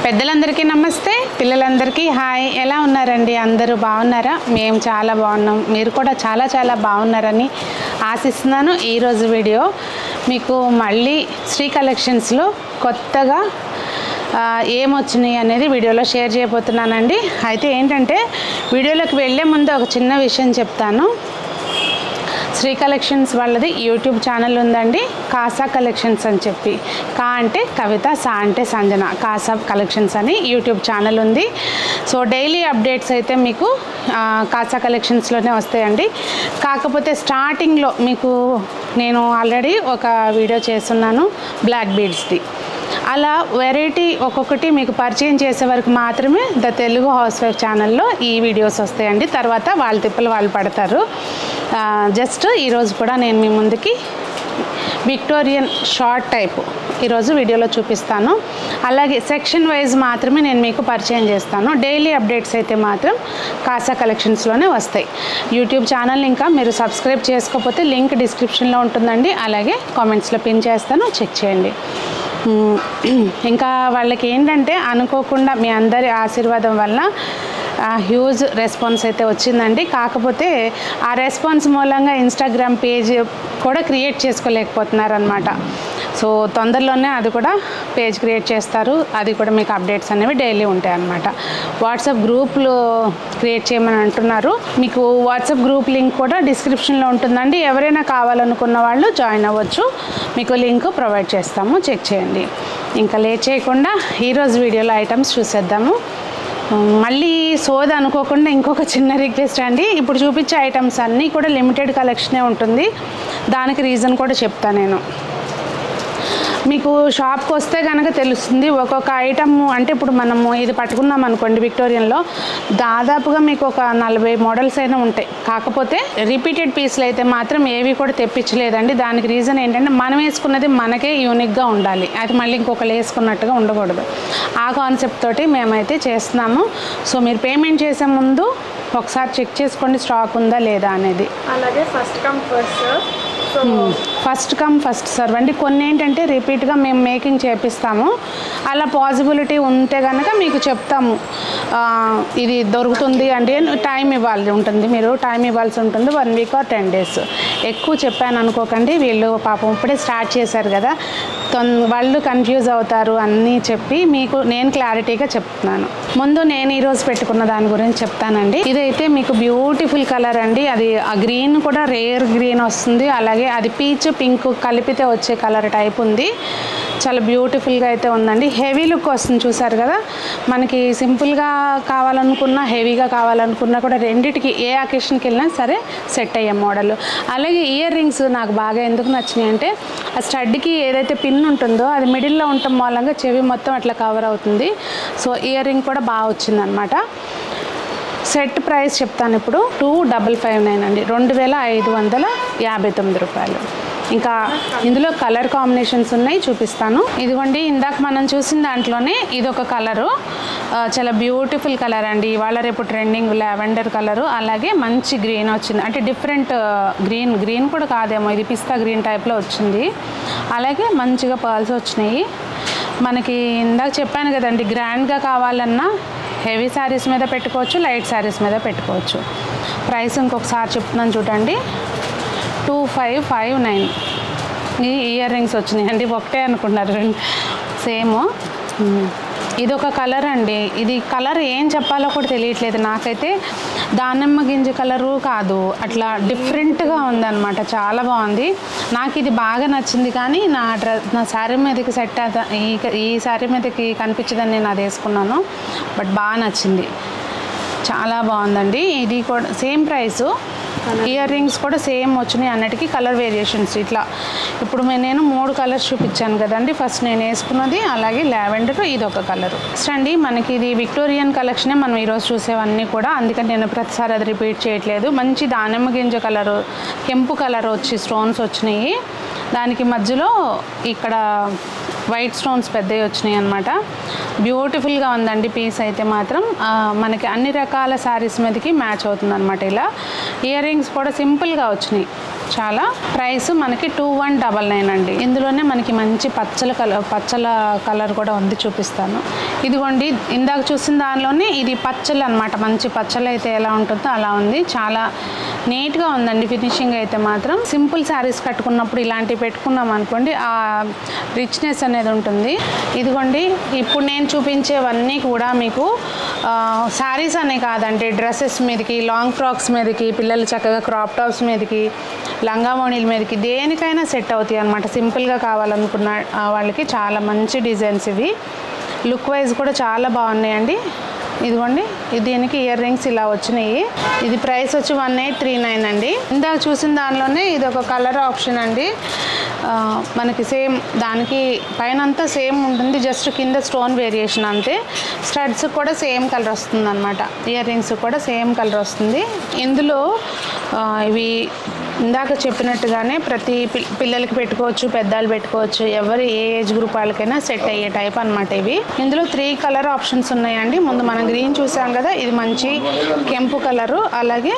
పెద్దలందరికీ నమస్తే పిల్లలందరికీ హాయ్ ఎలా ఉన్నారండి అందరూ బాగున్నారా మేము చాలా బాగున్నాం మీరు కూడా చాలా చాలా బాగున్నారని ఆశిస్తున్నాను ఈరోజు వీడియో మీకు మళ్ళీ శ్రీ కలెక్షన్స్లో కొత్తగా ఆ, ఏమొచ్చినాయి అనేది వీడియోలో షేర్ చేయబోతున్నానండి అయితే ఏంటంటే వీడియోలోకి వెళ్ళే ముందు ఒక చిన్న విషయం చెప్తాను శ్రీ కలెక్షన్స్ వాళ్ళది యూట్యూబ్ ఛానల్ ఉందండి కాసా కలెక్షన్స్ అని చెప్పి కా అంటే కవిత సా అంటే సంజన కాసా కలెక్షన్స్ అని యూట్యూబ్ ఛానల్ ఉంది సో డైలీ అప్డేట్స్ అయితే మీకు ఆ, కాసా కలెక్షన్స్లోనే వస్తాయండి కాకపోతే స్టార్టింగ్లో మీకు నేను ఆల్రెడీ ఒక వీడియో చేస్తున్నాను బ్లాక్ బీడ్స్ది అలా వెరైటీ ఒక్కొక్కటి మీకు పరిచయం చేసే వరకు మాత్రమే ద తెలుగు హౌస్ వైఫ్ ఛానల్లో ఈ వీడియోస్ వస్తాయండి తర్వాత వాళ్ళ తిప్పలు వాళ్ళు పడతారు ఆ, జస్ట్ ఈరోజు కూడా నేను మీ ముందుకి విక్టోరియన్ షార్ట్ టైప్ ఈరోజు వీడియోలో చూపిస్తాను అలాగే సెక్షన్ వైజ్ మాత్రమే నేను మీకు పరిచయం చేస్తాను డైలీ అప్డేట్స్ అయితే మాత్రం కాసా కలెక్షన్స్లోనే వస్తాయి యూట్యూబ్ ఛానల్ ఇంకా మీరు సబ్స్క్రైబ్ చేసుకోకపోతే లింక్ డిస్క్రిప్షన్లో ఉంటుందండి అలాగే కామెంట్స్లో పిన్ చేస్తాను చెక్ చేయండి మ్మ్. ఇంకా వాళ్ళకి ఏంటంటే అనుకోకుండా మీ అందరి ఆశీర్వాదం వల్ల హ్యూజ్ రెస్పాన్స్ అయితే వచ్చిందండి కాకపోతే ఆ రెస్పాన్స్ మూలంగా ఇన్స్టాగ్రామ్ పేజ్ కూడా క్రియేట్ చేసుకోలేకపోతున్నారు అనమాట సో తొందరలోనే అది కూడా పేజ్ క్రియేట్ చేస్తారు అది కూడా మీకు అప్డేట్స్ అనేవి డైలీ ఉంటాయి అన్నమాట వాట్సాప్ గ్రూప్లు క్రియేట్ చేయమని అంటున్నారు మీకు వాట్సాప్ గ్రూప్ లింక్ కూడా డిస్క్రిప్షన్లో ఉంటుందండి ఎవరైనా కావాలనుకున్న వాళ్ళు జాయిన్ అవ్వచ్చు మీకు లింక్ ప్రొవైడ్ చేస్తాము చెక్ చేయండి ఇంకా లేట్ చేయకుండా ఈరోజు వీడియోలో ఐటమ్స్ చూసేద్దాము మళ్ళీ సోద అనుకోకుండా ఇంకొక చిన్న రిక్వెస్ట్ అండి ఇప్పుడు చూపించే ఐటమ్స్ అన్నీ కూడా లిమిటెడ్ కలెక్షనే ఉంటుంది దానికి రీజన్ కూడా చెప్తాను నేను మీకు షాప్కి వస్తే కనుక తెలుస్తుంది ఒక్కొక్క ఐటమ్ అంటే ఇప్పుడు మనము ఇది పట్టుకున్నాం అనుకోండి విక్టోరియన్లో దాదాపుగా మీకు ఒక నలభై మోడల్స్ అయినా ఉంటాయి కాకపోతే రిపీటెడ్ పీస్లు అయితే మాత్రం ఏవి కూడా తెప్పించలేదండి దానికి రీజన్ ఏంటంటే మనం వేసుకున్నది మనకే యూనిక్గా ఉండాలి అది మళ్ళీ ఇంకొకరు వేసుకున్నట్టుగా ఉండకూడదు ఆ కాన్సెప్ట్ తోటి మేమైతే చేస్తున్నాము సో మీరు పేమెంట్ చేసే ముందు ఒకసారి చెక్ చేసుకోండి స్టాక్ ఉందా లేదా అనేది అలాగే first come first serve so first come first serve అండి కొన్ని ఏంటంటే రిపీట్గా మేము మేకింగ్ చేపిస్తాము అలా పాసిబిలిటీ ఉంటే కనుక మీకు చెప్తాము ఆ, ఇది దొరుకుతుంది అంటే టైం ఇవ్వాలి ఉంటుంది మీరు టైం ఇవ్వాల్సి ఉంటుంది one week or ten days ఎక్కువ చెప్పాను అనుకోకండి వీళ్ళు పాపం ఇప్పుడే స్టార్ట్ చేశారు కదా తొన్ వాళ్ళు కన్ఫ్యూజ్ అవుతారు అన్నీ చెప్పి మీకు నేను క్లారిటీగా చెప్తున్నాను ముందు నేను ఈరోజు పెట్టుకున్న దాని గురించి చెప్తానండి ఇదైతే మీకు బ్యూటిఫుల్ కలర్ అండి అది ఆ గ్రీన్ కూడా రేర్ గ్రీన్ వస్తుంది అలాగే అది పీచ్ పింక్ కలిపితే వచ్చే కలర్ టైప్ ఉంది చాలా బ్యూటిఫుల్గా అయితే ఉందండి హెవీ లుక్ వస్తుంది చూసారు కదా మనకి సింపుల్గా కావాలనుకున్నా హెవీగా కావాలనుకున్నా కూడా రెండిటికి ఏ అకేషన్కి వెళ్ళినా సరే సెట్ అయ్యే మోడల్ అలాగే ఇయర్ రింగ్స్ నాకు బాగా ఎందుకు నచ్చినాయి అంటే ఆ స్టడ్కి ఏదైతే పిన్ ఉంటుందో అది మిడిల్లో ఉండటం మూలంగా చెవి మొత్తం అట్లా కవర్ అవుతుంది సో ఇయర్ రింగ్ కూడా బాగా వచ్చిందనమాట సెట్ ప్రైస్ చెప్తాను ఇప్పుడు టూ డబల్ ఫైవ్ నైన్ అండి రెండు వేల ఐదు వందల యాభై తొమ్మిది రూపాయలు ఇంకా ఇందులో కలర్ కాంబినేషన్స్ ఉన్నాయి చూపిస్తాను ఇదిగోండి ఇందాక మనం చూసిన దాంట్లోనే ఇది ఒక కలరు ఆ, చాలా బ్యూటిఫుల్ కలర్ అండి ఇవాళ రేపు ట్రెండింగ్ లావెండర్ కలరు అలాగే మంచి గ్రీన్ వచ్చింది అంటే డిఫరెంట్ గ్రీన్ గ్రీన్ కూడా కాదేమో ఇది పిస్తా గ్రీన్ టైప్లో వచ్చింది అలాగే మంచిగా పర్ల్స్ వచ్చినాయి మనకి ఇందాక చెప్పాను కదండి గ్రాండ్గా కావాలన్నా హెవీ శారీస్ మీద పెట్టుకోవచ్చు లైట్ శారీస్ మీద పెట్టుకోవచ్చు ప్రైస్ ఇంకొకసారి చెప్తున్నాను చూడండి టూ ఫైవ్ ఫైవ్ నైన్ ఈ ఇయర్ రింగ్స్ వచ్చినాయి అండి ఒకటే అనుకున్నారు రెండు సేమ్ ఇది ఒక కలర్ అండి ఇది కలర్ ఏం చెప్పాలో కూడా తెలియట్లేదు నాకైతే దానిమ్మ గింజ కలరు కాదు అట్లా డిఫరెంట్గా ఉందన్నమాట చాలా బాగుంది నాకు ఇది బాగా నచ్చింది కానీ నా డ్రె నా శారీ మీదకి సెట్ అద ఈ ఈ శారీ మీదకి కనిపించదని నేను అది వేసుకున్నాను బట్ బాగా నచ్చింది చాలా బాగుందండి ఇది కూడా సేమ్ ప్రైసు ఇయర్ రింగ్స్ కూడా సేమ్ వచ్చినాయి అన్నిటికీ కలర్ వేరియేషన్స్ ఇట్లా ఇప్పుడు మే- నేను మూడు కలర్స్ చూపించాను కదండి ఫస్ట్ నేను వేసుకున్నది అలాగే లావెండర్ ఇది ఒక కలర్ నెక్స్ట్ అండి మనకి ఇది విక్టోరియన్ కలెక్షనే మనం ఈరోజు చూసేవన్నీ కూడా అందుకని నేను ప్రతిసారి అది రిపీట్ చేయట్లేదు మంచి దానిమ్మ గింజ కలరు కెంపు కలర్ వచ్చి స్టోన్స్ వచ్చినాయి దానికి మధ్యలో ఇక్కడ వైట్ స్టోన్స్ పెద్దవి వచ్చినాయి అనమాట బ్యూటిఫుల్గా ఉందండి పీస్ అయితే మాత్రం ఆ, మనకి అన్ని రకాల శారీస్ మీదకి మ్యాచ్ అవుతుంది అనమాట ఇలా ఇయర్ రింగ్స్ కూడా సింపుల్గా వచ్చినాయి చాలా ప్రైస్ మనకి టూ వన్ డబల్ నైన్ అండి ఇందులోనే మనకి మంచి పచ్చల కలర్ పచ్చల కలర్ కూడా ఉంది చూపిస్తాను ఇదిగోండి ఇందాక చూసిన దానిలోనే ఇది పచ్చలు అనమాట మంచి పచ్చలు అయితే ఎలా ఉంటుందో అలా ఉంది చాలా నీట్గా ఉందండి ఫినిషింగ్ అయితే మాత్రం సింపుల్ శారీస్ కట్టుకున్నప్పుడు ఇలాంటివి పెట్టుకున్నాం అనుకోండి ఆ రిచ్నెస్ అనేది ఉంటుంది ఇదిగోండి ఇప్పుడు నేను చూపించేవన్నీ కూడా మీకు శారీస్ అనే కాదండి డ్రెస్సెస్ మీదకి లాంగ్ ఫ్రాక్స్ మీదకి పిల్లలు చక్కగా క్రాప్ టాప్స్ మీదకి లంగామోణిల మీదకి దేనికైనా సెట్ అవుతాయి అనమాట సింపుల్గా కావాలనుకున్న ఆ, వాళ్ళకి చాలా మంచి డిజైన్స్ ఇవి లుక్ వైజ్ కూడా చాలా బాగున్నాయండి ఇదిగోండి ఇది దీనికి ఇయర్ రింగ్స్ ఇలా వచ్చినాయి ఇది ప్రైస్ వచ్చి వన్ ఎయిట్ త్రీ నైన్ అండి ఇందాక చూసిన దానిలోనే ఇది ఒక కలర్ ఆప్షన్ అండి ఆ, మనకి సేమ్ దానికి పైన అంతా సేమ్ ఉంటుంది జస్ట్ కింద స్టోన్ వేరియేషన్ అంతే స్టడ్స్ కూడా సేమ్ కలర్ వస్తుంది అనమాట ఇయర్ రింగ్స్ కూడా సేమ్ కలర్ వస్తుంది ఇందులో ఆ, ఇవి ఇందాక చెప్పినట్టుగానే ప్రతి పిల్- పిల్లలకి పెట్టుకోవచ్చు పెద్దలు పెట్టుకోవచ్చు ఎవరు ఏ ఏజ్ గ్రూప్ వాళ్ళకైనా సెట్ అయ్యే టైప్ అనమాట ఇవి ఇందులో త్రీ కలర్ ఆప్షన్స్ ఉన్నాయండి ముందు మనం గ్రీన్ చూసాం కదా ఇది మంచి కెంపు కలరు అలాగే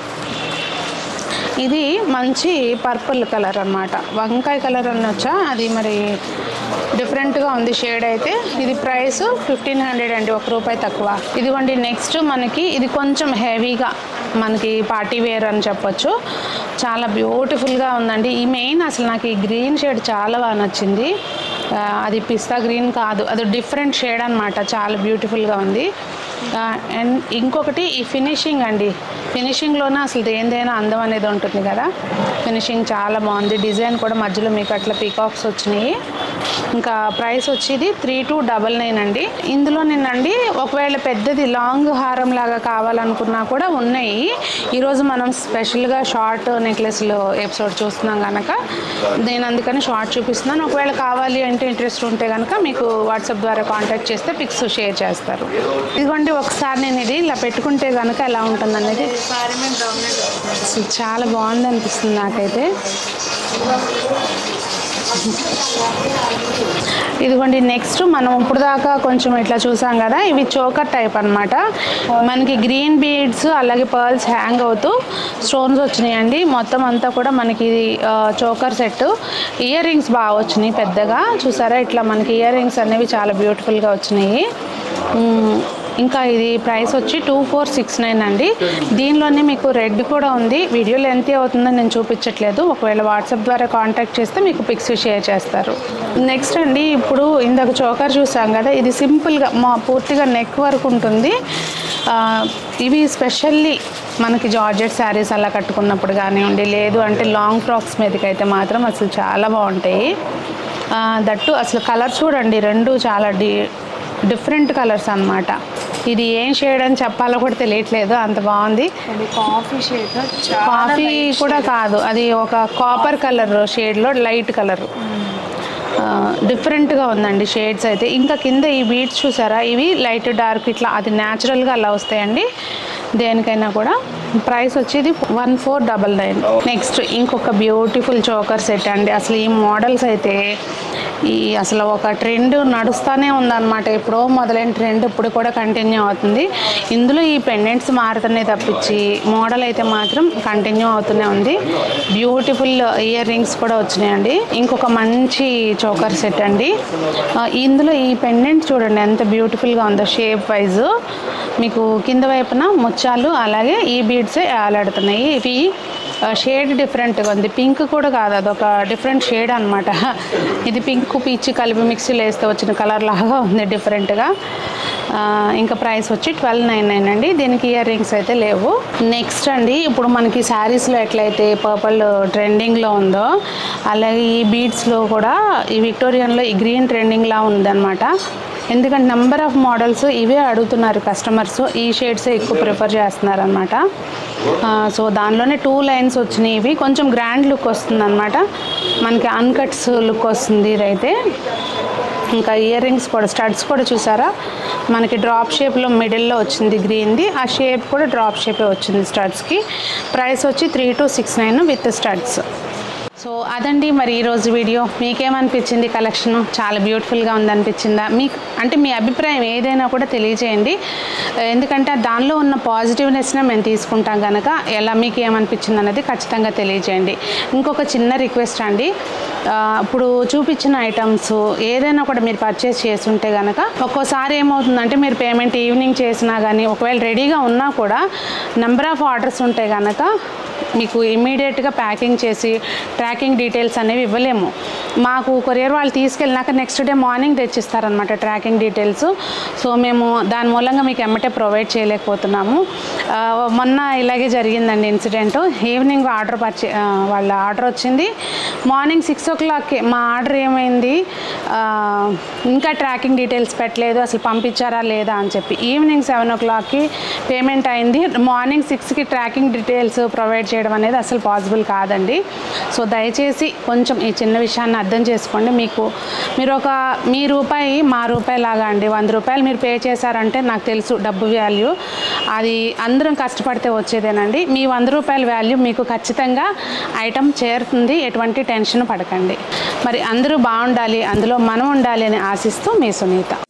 ఇది మంచి పర్పుల్ కలర్ అన్నమాట వంకాయ కలర్ అనొచ్చా అది మరి డిఫరెంట్గా ఉంది షేడ్ అయితే ఇది ప్రైస్ ఫిఫ్టీన్ హండ్రెడ్ అండి ఒక రూపాయి తక్కువ ఇదిగోండి నెక్స్ట్ మనకి ఇది కొంచెం హెవీగా మనకి పార్టీ వేర్ అని చెప్పొచ్చు చాలా బ్యూటిఫుల్గా ఉందండి ఈ మెయిన్ అసలు నాకు ఈ గ్రీన్ షేడ్ చాలా బాగా నచ్చింది ఆ, అది పిస్తా గ్రీన్ కాదు అది డిఫరెంట్ షేడ్ అనమాట చాలా బ్యూటిఫుల్గా ఉంది అండ్ ఇంకొకటి ఈ ఫినిషింగ్ అండి ఫినిషింగ్లోనే అసలు దేనిదైనా అందం అనేది ఉంటుంది కదా ఫినిషింగ్ చాలా బాగుంది డిజైన్ కూడా మధ్యలో మీకు అట్లా పీకాక్స్ వచ్చినాయి ఇంకా ప్రైస్ వచ్చేది త్రీ టూ డబల్ నైన్ అండి ఇందులో నిన్నండి ఒకవేళ పెద్దది లాంగ్ హారం లాగా కావాలనుకున్నా కూడా ఉన్నాయి ఈరోజు మనం స్పెషల్గా షార్ట్ నెక్లెస్లో ఎపిసోడ్ చూస్తున్నాం కనుక నేను అందుకని షార్ట్ చూపిస్తున్నాను ఒకవేళ కావాలి అంటే ఇంట్రెస్ట్ ఉంటే కనుక మీకు వాట్సాప్ ద్వారా కాంటాక్ట్ చేస్తే పిక్స్ షేర్ చేస్తారు ఇదిగోండి ఒకసారి నేను ఇది ఇలా పెట్టుకుంటే కనుక ఎలా ఉంటుంది అనేది सारे में डोमिनेट అసలు చాలా బాగుంది అనిపిస్తుంది నాకైతే ఇదిగోండి నెక్స్ట్ మనం ఇప్పుడు దాకా కొంచెం ఇట్లా చూసాం కదా ఇవి చోకర్ టైప్ అన్నమాట మనకి గ్రీన్ బీడ్స్ అలాగే పర్ల్స్ హ్యాంగ్ అవుతూ స్టోన్స్ వచ్చినాయండి మొత్తం అంతా కూడా మనకి ఇది చోకర్ సెట్ ఇయర్ రింగ్స్ బాగా వచ్చినాయి పెద్దగా చూసారా ఇట్లా మనకి ఇయర్ రింగ్స్ అనేవి చాలా బ్యూటిఫుల్గా వచ్చినాయి మ్మ్. ఇంకా ఇది ప్రైస్ వచ్చి టూ ఫోర్ సిక్స్ నైన్ అండి దీనిలోనే మీకు రెడ్ కూడా ఉంది వీడియో లెంత్ అవుతుందని నేను చూపించట్లేదు ఒకవేళ వాట్సాప్ ద్వారా కాంటాక్ట్ చేస్తే మీకు పిక్స్ షేర్ చేస్తారు నెక్స్ట్ అండి ఇప్పుడు ఇందాక చోకర్ చూసాం కదా ఇది సింపుల్గా మా పూర్తిగా నెక్ వరకు ఉంటుంది ఆ, ఇవి స్పెషల్లీ మనకి జార్జెట్ శారీస్ అలా కట్టుకున్నప్పుడు కానివ్వండి లేదు అంటే లాంగ్ ఫ్రాక్స్ మీదకి అయితే మాత్రం అసలు చాలా బాగుంటాయి ఆ, దట్టు అసలు కలర్ చూడండి రెండు చాలా డి డిఫరెంట్ కలర్స్ అన్నమాట ఇది ఏం షేడ్ అని చెప్పాలో కూడా తెలియట్లేదు అంత బాగుంది అది కాఫీ షేడ్ చాలా కాఫీ కూడా కాదు అది ఒక కాపర్ కలర్ షేడ్లో లైట్ కలర్ డిఫరెంట్గా ఉందండి షేడ్స్ అయితే ఇంకా కింద ఈ బీట్స్ చూసారా ఇవి లైట్ డార్క్ ఇట్లా అది న్యాచురల్గా అలా వస్తాయండి దేనికైనా కూడా ప్రైస్ వచ్చేది one four double nine next ఇంకొక బ్యూటిఫుల్ చోకర్ సెట్ అండి అసలు ఈ మోడల్స్ అయితే ఈ అసలు ఒక ట్రెండ్ నడుస్తూనే ఉందన్నమాట ఎప్పుడో మొదలైన ట్రెండ్ ఇప్పుడు కూడా కంటిన్యూ అవుతుంది ఇందులో ఈ పెండెంట్స్ మారుతున్నాయి తప్పించి మోడల్ అయితే మాత్రం కంటిన్యూ అవుతూనే ఉంది బ్యూటిఫుల్ ఇయర్ రింగ్స్ కూడా వచ్చినాయండి ఇంకొక మంచి చోకర్ సెట్ అండి ఆ, ఇందులో ఈ పెండెంట్ చూడండి ఎంత బ్యూటిఫుల్గా ఉందో షేప్ వైజ్ మీకు కింద వైపున ముత్యాలు అలాగే ఈ బీడ్సే ఆలాడుతున్నాయి ఇవి షేడ్ డిఫరెంట్గా ఉంది పింక్ కూడా కాదు అదొక డిఫరెంట్ షేడ్ అనమాట ఇది పింక్ పీచ్ కలిపి మిక్సీలో వేస్తే వచ్చిన కలర్ లాగా ఉంది డిఫరెంట్గా ఆ, ఇంకా ప్రైస్ వచ్చి ట్వెల్వ్ నైన్ నైన్ అండి దీనికి ఇయర్ రింగ్స్ అయితే లేవు నెక్స్ట్ అండి ఇప్పుడు మనకి శారీస్లో ఎట్లయితే పర్పుల్ ట్రెండింగ్లో ఉందో అలాగే ఈ బీడ్స్లో కూడా ఈ విక్టోరియన్లో ఈ గ్రీన్ ట్రెండింగ్లా ఉందన్నమాట ఎందుకంటే నెంబర్ ఆఫ్ మోడల్స్ ఇవే అడుగుతున్నారు కస్టమర్స్ ఈ షేడ్సే ఎక్కువ ప్రిఫర్ చేస్తున్నారు అనమాట సో దానిలోనే టూ లైన్స్ వచ్చినాయి ఇవి కొంచెం గ్రాండ్ లుక్ వస్తుంది అనమాట మనకి అన్కట్స్ లుక్ వస్తుంది ఇదైతే ఇంకా ఇయర్ రింగ్స్ కూడా స్టడ్స్ కూడా చూసారా మనకి డ్రాప్ షేప్లో మిడిల్లో వచ్చింది గ్రీన్ది ఆ షేప్ కూడా డ్రాప్ షేపే వచ్చింది స్టడ్స్కి ప్రైస్ వచ్చి three two six nine with studs so అదండి మరి ఈరోజు వీడియో మీకేమనిపించింది కలెక్షన్ చాలా బ్యూటిఫుల్గా ఉందనిపించిందా మీకు అంటే మీ అభిప్రాయం ఏదైనా కూడా తెలియజేయండి ఎందుకంటే దానిలో ఉన్న పాజిటివ్నెస్నే మేము తీసుకుంటాం కనుక ఎలా మీకు ఏమనిపించింది అన్నది ఖచ్చితంగా తెలియజేయండి ఇంకొక చిన్న రిక్వెస్ట్ అండి ఆ, ఇప్పుడు చూపించిన ఐటమ్స్ ఏదైనా కూడా మీరు పర్చేస్ చేస్తుంటే కనుక ఒక్కోసారి ఏమవుతుందంటే మీరు పేమెంట్ ఈవినింగ్ చేసినా కానీ ఒకవేళ రెడీగా ఉన్నా కూడా నెంబర్ ఆఫ్ ఆర్డర్స్ ఉంటే కనుక మీకు ఇమీడియట్గా ప్యాకింగ్ చేసి ట్రాకింగ్ డీటెయిల్స్ అనేవి ఇవ్వలేము మాకు కొరియర్ వాళ్ళు తీసుకెళ్ళినాక నెక్స్ట్ డే మార్నింగ్ తెచ్చిస్తారనమాట ట్రాకింగ్ డీటెయిల్స్ సో మేము దాని మూలంగా మీకు ఎమ్మటే ప్రొవైడ్ చేయలేకపోతున్నాము ఆ, మొన్న ఇలాగే జరిగిందండి ఇన్సిడెంట్ ఈవినింగ్ ఆర్డర్ పర్చే ఆ, వాళ్ళ ఆర్డర్ వచ్చింది మార్నింగ్ సిక్స్ ఓ క్లాక్కి మా ఆర్డర్ ఏమైంది ఆ, ఇంకా ట్రాకింగ్ డీటెయిల్స్ పెట్టలేదు అసలు పంపించారా లేదా అని చెప్పి ఈవినింగ్ సెవెన్ ఓ క్లాక్కి పేమెంట్ అయింది మార్నింగ్ సిక్స్కి ట్రాకింగ్ డీటెయిల్స్ ప్రొవైడ్ చేయడం అనేది అసలు పాసిబుల్ కాదండి సో దయచేసి కొంచెం ఈ చిన్న విషయాన్ని అర్థం చేసుకోండి మీకు మీరు ఒక మీ రూపాయి మా రూపాయి లాగా అండి వంద రూపాయలు మీరు పే చేశారంటే నాకు తెలుసు డబ్బు వాల్యూ అది అందరం కష్టపడితే వచ్చేదేనండి మీ వంద రూపాయల వాల్యూ మీకు ఖచ్చితంగా ఐటమ్ చేరుతుంది ఎటువంటి టెన్షన్ పడకండి మరి అందరూ బాగుండాలి అందులో మనం ఉండాలి అని ఆశిస్తూ మీ సునీత